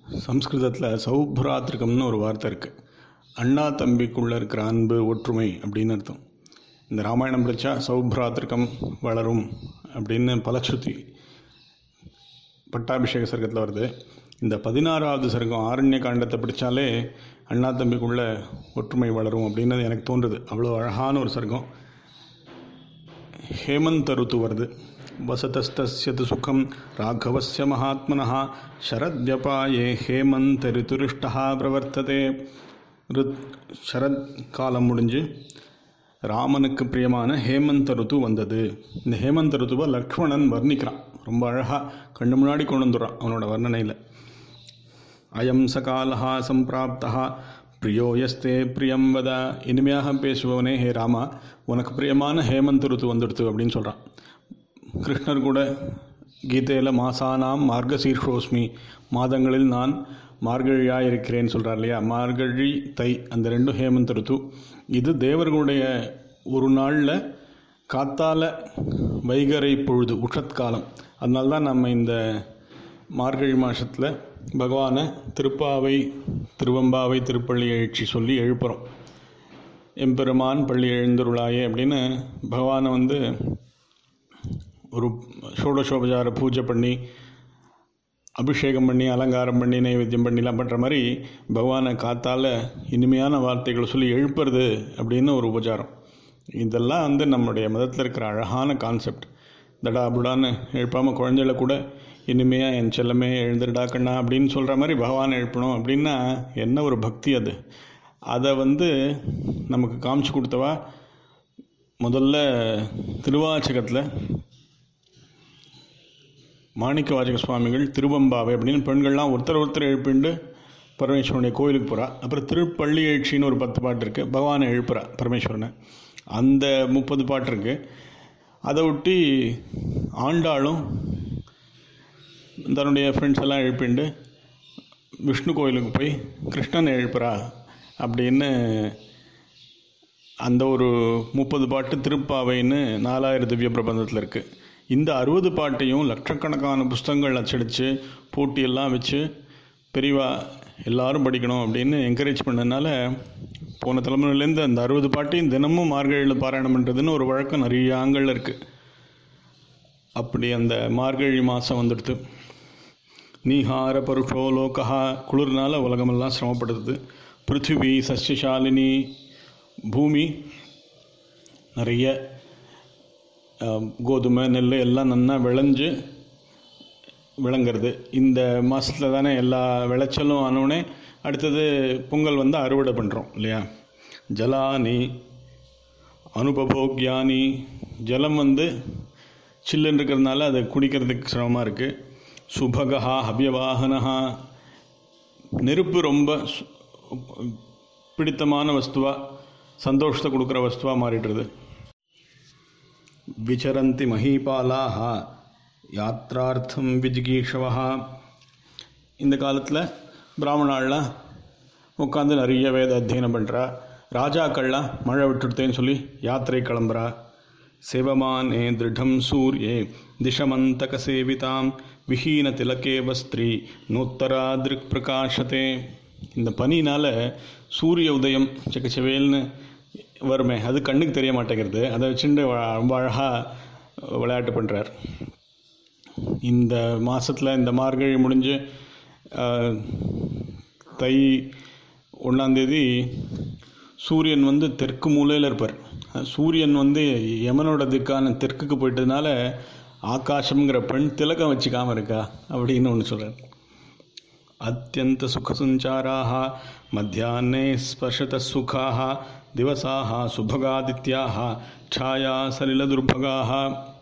சம்ஸ்கிருதத்தில் சௌப்ராத்திருக்கம்னு ஒரு வார்த்தை இருக்குது அண்ணா தம்பிக்குள்ளே இருக்கிற அன்பு ஒற்றுமை அப்படின்னு அர்த்தம் இந்த ராமாயணம் படித்தா சௌப்ராத்திருக்கம் வளரும் அப்படின்னு பலஸ்ருதி பட்டாபிஷேக சர்க்கத்தில் வருது இந்த பதினாறாவது சர்க்கம் ஆரண்ய காண்டத்தை படித்தாலே அண்ணா தம்பிக்குள்ள ஒற்றுமை வளரும் அப்படின்னு எனக்கு தோன்றுது அவ்வளோ அழகான ஒரு சர்க்கம் ஹேமந்த ருத்து வருது வசதஸ்தஸ்யது சுகம் ராഘவஸ்ய மகாத்மனः சரத்யபாயே ஹேமந்த ரிதுரிஷ்டா பிரவர்த்ததே ருத் சரத் காலம் முடிஞ்சு ராமனுக்கு பிரியமான ஹேமந்த ருத்து வந்தது இந்த ஹேமந்த ருத்துவை லக்ஷ்மணன் வர்ணிக்கிறான் ரொம்ப அழகாக கண்ணு முன்னாடி கொண்டு வந்துடுறான் அவனோட வர்ணனையில் அயம் சகாலஹா சம்பிராப்தா பிரியோ யஸ்தே பிரியம் வத இனிமையாக பேசுபவனே ஹே ராமா உனக்கு பிரியமான ஹேமந்த ருத்து வந்துடுத்து அப்படின்னு சொல்கிறான் கிருஷ்ணர் கூட கீதையில் மாசானாம் மார்கசீர்ஷோஸ்மி மாதங்களில் நான் மார்கழியாக இருக்கிறேன்னு சொல்கிறார் இல்லையா மார்கழி தை அந்த ரெண்டும் ஹேமந்த ருத்து இது தேவர்களுடைய ஒரு நாளில் காத்தால வைகரை பொழுது உஷத்காலம் அதனால தான் நம்ம இந்த மார்கழி மாதத்தில் பகவானை திருப்பாவை திருவம்பாவை திருப்பள்ளி எழுச்சி சொல்லி எழுப்புறோம் எம்பெருமான் பள்ளி எழுந்தருளாயே அப்படின்னு பகவானை வந்து ஒரு ஷோடசோபசார பூஜை பண்ணி அபிஷேகம் பண்ணி அலங்காரம் பண்ணி நைவேத்தியம் பண்ணிலாம் பண்ணுற மாதிரி பகவானை காத்தால் இனிமையான வார்த்தைகளை சொல்லி எழுப்புறது அப்படின்னு ஒரு உபச்சாரம் இதெல்லாம் வந்து நம்முடைய மதத்தில் இருக்கிற அழகான கான்செப்ட் தடா புடான்னு எழுப்பாமல் குழந்தைகளை கூட இனிமையாக என் செல்லமே எழுந்துடா கண்ணா அப்படின்னு சொல்கிற மாதிரி பகவானை எழுப்பணும் அப்படின்னா என்ன ஒரு பக்தி அது அதை வந்து நமக்கு காமிச்சு கொடுத்தவா முதல்ல திருவாச்சகத்தில் மாணிக்க வாசக சுவாமிகள் திருவம்பாவை அப்படின்னு பெண்கள்லாம் ஒருத்தர் ஒருத்தர் எழுப்பிண்டு பரமேஸ்வரனுடைய கோயிலுக்கு போகிறா அப்புறம் திருப்பள்ளி எழுச்சின்னு ஒரு பத்து பாட்டு இருக்குது பகவானை எழுப்புறா பரமேஸ்வரனை அந்த முப்பது பாட்டு இருக்குது அதை ஒட்டி ஆண்டாளும் தன்னுடைய ஃப்ரெண்ட்ஸ் எல்லாம் எழுப்பிண்டு விஷ்ணு கோயிலுக்கு போய் கிருஷ்ணனை எழுப்புறா அப்படின்னு அந்த ஒரு முப்பது பாட்டு திருப்பாவைன்னு நாலாயிரம் திவ்ய பிரபந்தத்தில் இருக்குது இந்த அறுபது பாட்டையும் லட்சக்கணக்கான புஸ்தகங்கள் அச்சடித்து போட்டியெல்லாம் வச்சு பெரியவா எல்லாரும் படிக்கணும் அப்படின்னு என்கரேஜ் பண்ணதுனால போன தலைமுறையிலேருந்து அந்த அறுபது பாட்டையும் தினமும் மார்கழியில் பாராயணம் பண்ணுறதுன்னு ஒரு வழக்கம் நிறைய ஆங்கிளில் இருக்குது அப்படி அந்த மார்கழி மாதம் வந்துடுது நீஹார பருஷோ லோகா குளிர்னால உலகமெல்லாம் சிரமப்படுது பிருத்திவி சஸ்யசாலினி பூமி நிறைய கோதுமை நெல் எல்லாம் நன்னா விளைஞ்சு விளங்குறது இந்த மாதத்தில் தானே எல்லா விளைச்சலும் ஆனவுடனே அடுத்தது பொங்கல் வந்து அறுவடை பண்ணுறோம் இல்லையா ஜலானி அனுபபோக்யானி ஜலம் வந்து சில்லுன்னு இருக்கிறதுனால அது குடிக்கிறதுக்கு சிரமமாக இருக்குது சுபகா ஹவ்யவாகனஹா நெருப்பு ரொம்ப பிடித்தமான வஸ்துவாக சந்தோஷத்தை கொடுக்குற வஸ்துவாக மாறிடுறது விசரந்தி மஹீபாலாக யாத்ரார்த்தம் விஜிகீஷவா இந்த காலத்தில் பிராமணாலாம் உட்காந்து நிறைய வேத அத்தியனம் பண்ணுறா ராஜாக்கள்லாம் மழை விட்டுடுத்தேன்னு சொல்லி யாத்திரை கிளம்புறா சிவமானே திருடம் சூரியே திசமந்தக சேவிதாம் விஹீன திலக்கே வஸ்திரி நூத்தரா திருக் பிரகாஷத்தே இந்த பனினால் சூரிய உதயம் செக்கச்சவேல்னு வருமே அது கண்ணுக்கு தெரிய மாட்டேங்கிறது அதை வச்சுட்டு ரொம்ப அழகாக விளையாட்டு பண்ணுறார் இந்த மாதத்தில் இந்த மார்கழி முடிஞ்சு தை ஒன்றாந்தேதி சூரியன் வந்து தெற்கு மூலையில் இருப்பார் சூரியன் வந்து யமனோட திக்கான தெற்குக்கு போயிட்டதுனால ஆகாசம்ங்கிற பெண் திலக்கம் வச்சுக்காமல் இருக்கா அப்படின்னு ஒன்று சொல்கிறார் அத்தியந்த சுகசஞ்சாராக மத்தியானே ஸ்பர்ஷத சுகாக திவசாக சுபகாதித்யாக ಛಾಯಾ சலிலதுர்பகாக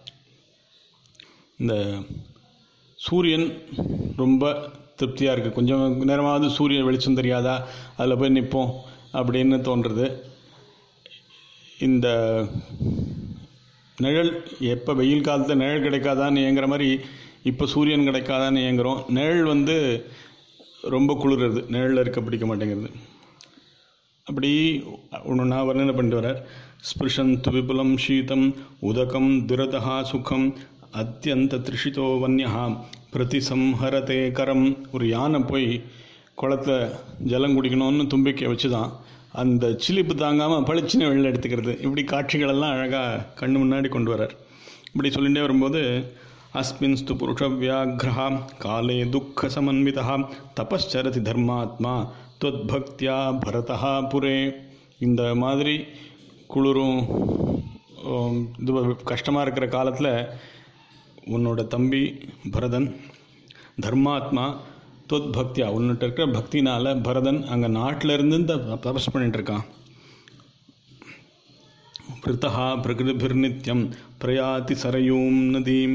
இந்த சூரியன் ரொம்ப திருப்தியாக இருக்குது கொஞ்சம் நேரமாவது சூரிய வெளிச்சம் தெரியாதா அதில் போய் நிற்போம் அப்படின்னு தோன்றுறது இந்த நிழல் எப்போ வெயில் காலத்தில் நிழல் கிடைக்காதான்னு ஏங்குற மாதிரி இப்போ சூரியன் கிடைக்காதான்னு ஏங்குறோம் நிழல் வந்து ரொம்ப குளிர்றது நிழலில் இருக்க பிடிக்க மாட்டேங்கிறது அப்படி ஒன்று நான் வர்ணனை பண்ணிட்டு வரார் ஸ்பிருஷந்து விபுலம் சீதம் உதகம் துரதா சுகம் அத்தியந்த திருஷிதோ வன்யா பிரதிசம்ஹரதே கரம் ஒரு யானை போய் குளத்துல ஜலம் குடிக்கணும்னு தும்பிக்கை வச்சு தான் அந்த சிலிப்பு தாங்காமல் பளிச்சுன்னு வெளில எடுத்துக்கிறது இப்படி காட்சிகளெல்லாம் அழகாக கண்ணு முன்னாடி கொண்டு வரார் இப்படி சொல்லிகிட்டே வரும்போது அஸ்மின்ஸ்து புருஷ வியாகிரா காலே துக்க சமன்விதா தபஸ்சரதி தர்மாத்மா தொத்பக்தியா பரதா புரே இந்த மாதிரி குளிரும் உம், இது கஷ்டமாக இருக்கிற காலத்தில் உன்னோட தம்பி பரதன் தர்மாத்மா தொத் பக்தியா உன்னிட்ட இருக்கிற பக்தினால பரதன் அங்கே நாட்டில் இருந்து இந்த தபஸ் பண்ணிட்டு இருக்கான் பிருத்தா பிரகிருதிபிர்நித்யம் பிரயாதி சரையூம் நதீம்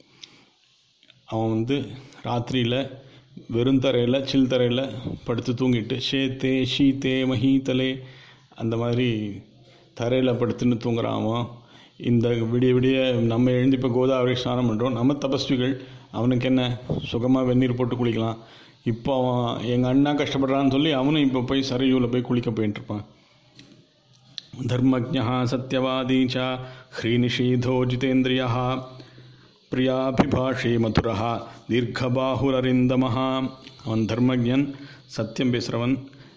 அவன் வந்து ராத்திரியில் வெறும் தரையில் சில் தரையில் படுத்து தூங்கிட்டு ஷேத்தே ஷீத்தே மஹீதலே அந்த மாதிரி தரையில் படுத்துன்னு தூங்குறான் அவன் இந்த விடிய விடிய நம்ம எழுந்து இப்போ கோதாவரி ஸ்நானம் பண்ணுறோம் நம்ம தபஸ்விகள் அவனுக்கு என்ன சுகமாக வெந்நீர் போட்டு குளிக்கலாம் இப்போ அவன் எங்கள் அண்ணா கஷ்டப்படுறான்னு சொல்லி அவனும் இப்போ போய் சரையூவில் போய் குளிக்க போயிட்டு இருப்பான் धर्मज्ञः सत्यवादी च ह्रीनिषीधो जितेन्द्रियः பிரியாபிபாஷி மதுரஹா தீர்க்கபாகுரரிந்தமஹ அவன் தர்மஜன் சத்தியம் பேசுகிறவன்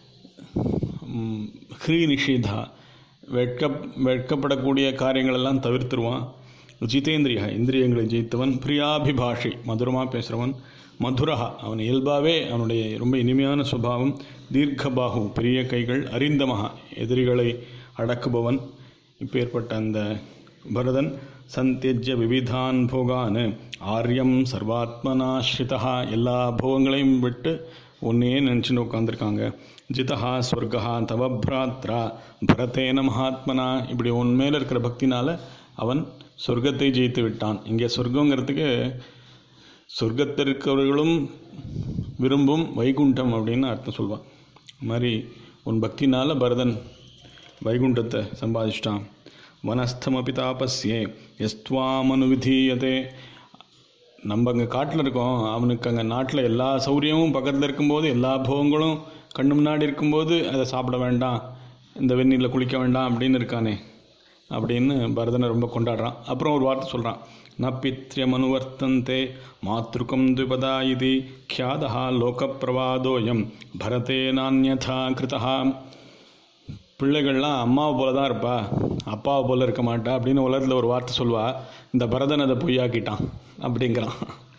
ம், ஹ்ரீ நிஷேதா வெட்க வெட்கப்படக்கூடிய காரியங்களெல்லாம் தவிர்த்துருவான் ஜிதேந்திரியா இந்திரியங்களை ஜெயித்தவன் பிரியாபிபாஷி மதுரமாக பேசுகிறவன் மதுரஹா அவன் இயல்பாகவே அவனுடைய ரொம்ப இனிமையான சுபாவம் தீர்க்கபாகு பெரிய கைகள் அறிந்தமஹா எதிரிகளை அடக்குபவன் இப்பேற்பட்ட அந்த பரதன் சந்தியஜ்ய விவிதான் போகான் ஆரியம் சர்வாத்மனாஸ்ரிதா எல்லா போகங்களையும் விட்டு ஒன்னையே நினச்சின்னு உட்காந்துருக்காங்க ஜிதா ஸ்வர்கா தவ பிராத்ரா பரதேன மகாத்மனா இப்படி உன் மேலே இருக்கிற பக்தினால அவன் சொர்க்கத்தை ஜெயித்து விட்டான் இங்கே சொர்க்கங்கிறதுக்கு சொர்க்கத்தில் இருக்கிறவர்களும் விரும்பும் வைகுண்டம் அப்படின்னு அர்த்தம் சொல்வான் அது மாதிரி உன் பக்தினால பரதன் வைகுண்டத்தை சம்பாதிச்சிட்டான் வனஸ்தமபி தாபஸ்யே எஸ்துவாமனு விதீயதே நம்ம அங்கே காட்டில் இருக்கோம் அவனுக்கு அங்கே நாட்டில் எல்லா சௌரியமும் பக்கத்தில் இருக்கும்போது எல்லா போகங்களும் கண்ணு முன்னாடி இருக்கும்போது அதை சாப்பிட வேண்டாம் இந்த வெந்நீரில் குளிக்க வேண்டாம் அப்படின்னு இருக்கானே அப்படின்னு பரதனை ரொம்ப கொண்டாடுறான் அப்புறம் ஒரு வார்த்தை சொல்கிறான் ந பித்ரியமனுவர்த்தந்தே மாத்ருக்கம் द्विपदा इति ख्यातः லோகப்பிரவாதோயம் பரதே நானியதா கிருதா பிள்ளைகள்லாம் அம்மாவை போல தான் இருப்பா அப்பாவை போல இருக்க மாட்டா அப்படின்னு உலகத்தில் ஒரு வார்த்தை சொல்வா இந்த பரதன் அதை பொய்யாக்கிட்டான் அப்படிங்கிறான்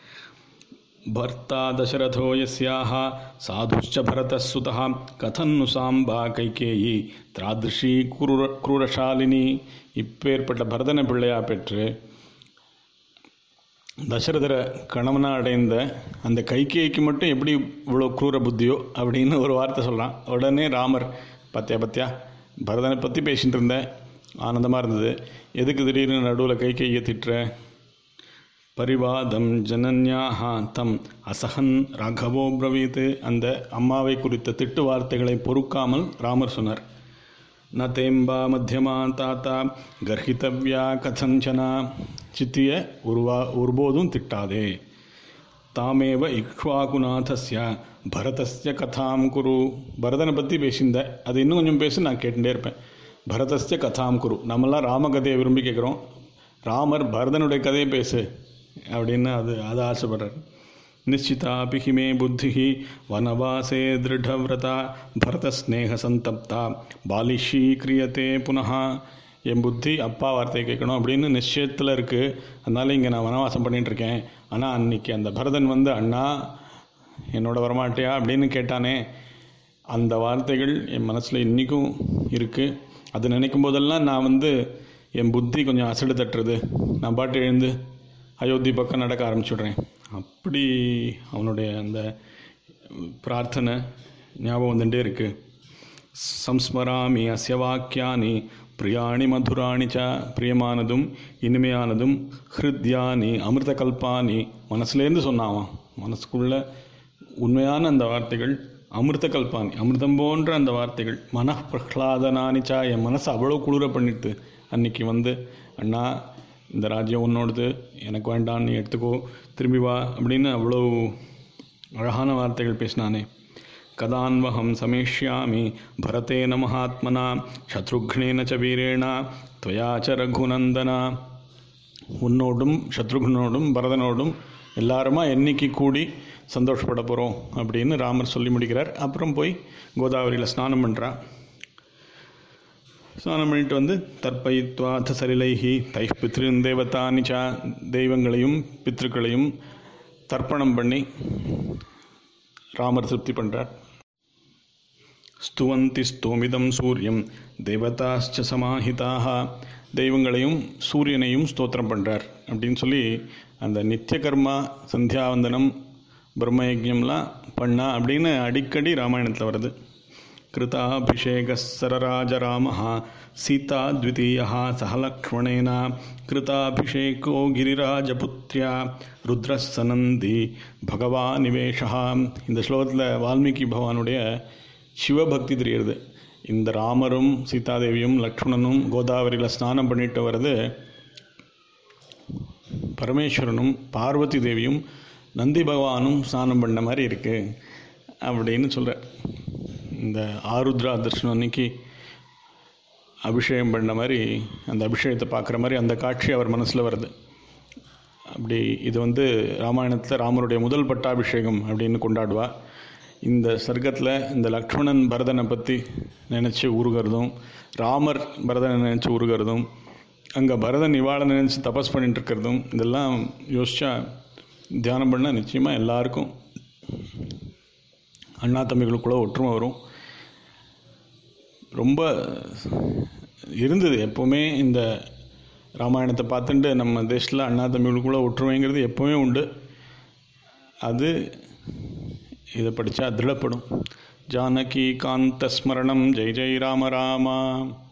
भर्ता दशरथो यस्याः साधुश्च भरतः सुतः कथन्नु சாம்பா கைகேயி தாதிருஷி குரூர குரூரசாலினி இப்பேற்பட்ட பரதன பிள்ளையா பெற்று தசரதரை கணவனா அடைந்த அந்த கைகேயிக்கு மட்டும் எப்படி இவ்வளோ குரூர புத்தியோ அப்படின்னு ஒரு வார்த்தை சொல்கிறான் உடனே ராமர் பத்தியா பத்தியா பரதனை பற்றி பேசிகிட்டு இருந்தேன் ஆனந்தமாக இருந்தது எதுக்கு திடீர்னு நடுவில் கைகேயை திட்டுற பரிவாதம் ஜனன்யாக தம் அசகன் ராகவோ பிரவீத் அந்த அம்மாவை குறித்த திட்டு வார்த்தைகளை பொறுக்காமல் ராமர் சொன்னார் ந தேம்பா மத்தியமா தாத்தா கர்ஹிதவ்யா கதஞ்சனா சித்திய உருவா ஒருபோதும் திட்டாதே தாமேவ இக்ஷ்வாகுநாதஸ்ய பரதஸ்ய கதாம் குரு பரதனை பற்றி பேசியிருந்த அது இன்னும் கொஞ்சம் பேசி நான் கேட்டுட்டே இருப்பேன் பரதஸ்ய கதாம் குரு நம்மளாம் ராமகதையை விரும்பி கேட்குறோம் ராமர் பரதனுடைய கதையை பேசு அப்படின்னு அது அதை ஆசைப்படுறார் நிச்சிதாபி ஹிமே புத்தி வனவாசே திருடவிரதா பரதஸ்நேக சந்தப்தா பாலிஷி கிரியத்தே புனः என் புத்தி அப்பா வார்த்தையை கேட்கணும் அப்படின்னு நிச்சயத்தில் இருக்குது அதனால் இங்கே நான் வனவாசம் பண்ணிட்டு இருக்கேன் ஆனால் அன்னைக்கு அந்த பரதன் வந்து அண்ணா என்னோட வரமாட்டியா அப்படின்னு கேட்டானே அந்த வார்த்தைகள் என் மனசில் இன்றைக்கும் இருக்குது அது நினைக்கும் போதெல்லாம் நான் வந்து என் புத்தி கொஞ்சம் அசடு தட்டுறது நான் பாட்டு எழுந்து அயோத்தி பக்கம் நடக்க ஆரம்பிச்சுடுறேன் அப்படி அவனுடைய அந்த பிரார்த்தனை ஞாபகம் வந்துட்டே இருக்கு சம்ஸ்மராமி அஸ்ய வாக்கியானி பிரியாணி மதுராணி ச பிரியமானதும் இனிமையானதும் ஹிருத்யானி அமிர்த கல்பானி மனசுலேருந்து சொன்னாவான் மனசுக்குள்ள உண்மையான அந்த வார்த்தைகள் அமிர்த கல்பானி அமிர்தம் போன்ற அந்த வார்த்தைகள் மன பிரஹ்லாதனானிச்சா என் மனசை அவ்வளோ குளிர பண்ணிட்டு அன்னைக்கு வந்து அண்ணா இந்த ராஜ்யம் உன்னோடது எனக்கு வேண்டாம் நீ எடுத்துக்கோ திரும்பி வா அப்படின்னு அவ்வளோ அழகான வார்த்தைகள் பேசினானே கதான்வகம் சமேஷ்யாமி பரதேன மகாத்மனா சத்ருக்னேன ச வீரேண துவயா ச ரகுநந்தனா உன்னோடும் சத்ருக்னோடும் பரதனோடும் எல்லாருமா என்னைக்கு கூடி சந்தோஷப்பட போகிறோம் அப்படின்னு ராமர் சொல்லி முடிக்கிறார் அப்புறம் போய் கோதாவரியில் ஸ்நானம் பண்ணுறா ஸ்நானம் பண்ணிட்டு வந்து தற்பயித்வாத சரிலைஹி தை பித்ருன் தேவதானிச்சா தெய்வங்களையும் பித்ருக்களையும் தர்ப்பணம் பண்ணி ராமர் திருப்தி பண்ணுறார் ஸ்துவந்தி ஸ்தோமிதம் சூரியம் தேவதாச்ச சமாஹிதாக தெய்வங்களையும் சூரியனையும் ஸ்தோத்திரம் பண்ணுறார் அப்படின்னு சொல்லி அந்த நித்திய கர்மா சந்தியாவந்தனம் பிரம்மயஜம்லாம் பண்ணா அப்படின்னு அடிக்கடி ராமாயணத்தில் வருது கிருதாபிஷேக சரராஜராம சீதா த்விதீயா சஹலக்ஷ்மணேன கிருதாபிஷேகோ கிரிராஜபுத்ரியா ருத்ரசனந்தி பகவானிவேஷா இந்த ஸ்லோகத்தில் வால்மீகி பகவானுடைய சிவபக்தி தெரியுது இந்த ராமரும் சீதாதேவியும் லக்ஷ்மணனும் கோதாவரியில் ஸ்நானம் பண்ணிட்டு வர்றது பரமேஸ்வரனும் பார்வதி தேவியும் நந்தி பகவானும் ஸ்நானம் பண்ண மாதிரி இருக்குது அப்படின்னு சொல்கிறார் இந்த ஆருத்ரா தர்ஷனம் அன்னைக்கு அபிஷேகம் பண்ண மாதிரி அந்த அபிஷேகத்தை பார்க்குற மாதிரி அந்த காட்சி அவர் மனசில் வருது அப்படி இது வந்து ராமாயணத்தில் ராமருடைய முதல் பட்டாபிஷேகம் அப்படின்னு கொண்டாடுவா இந்த சர்க்கத்தில் இந்த லக்ஷ்மணன் பரதனை பற்றி நினச்சி உருகிறதும் ராமர் பரதனை நினச்சி உருகிறதும் அங்கே பரதன் இவாளை நினச்சி தபஸ் பண்ணிட்டு இருக்கிறதும் இதெல்லாம் யோசிச்சா தியானம் பண்ணால் நிச்சயமாக எல்லாருக்கும் அண்ணா தம்பிகளுக்குள்ள ஒற்றுமை வரும் ரொம்ப இருந்தது எப்போவுமே இந்த ராமாயணத்தை பார்த்துட்டு நம்ம தேசத்தில் அண்ணா தம்பிகளுக்குள்ள ஒற்றுமைங்கிறது எப்போவுமே உண்டு அது இதை படித்தா திருடப்படும் ஜானகி காந்த ஸ்மரணம் ஜெய் ஜெய் ராம ராமா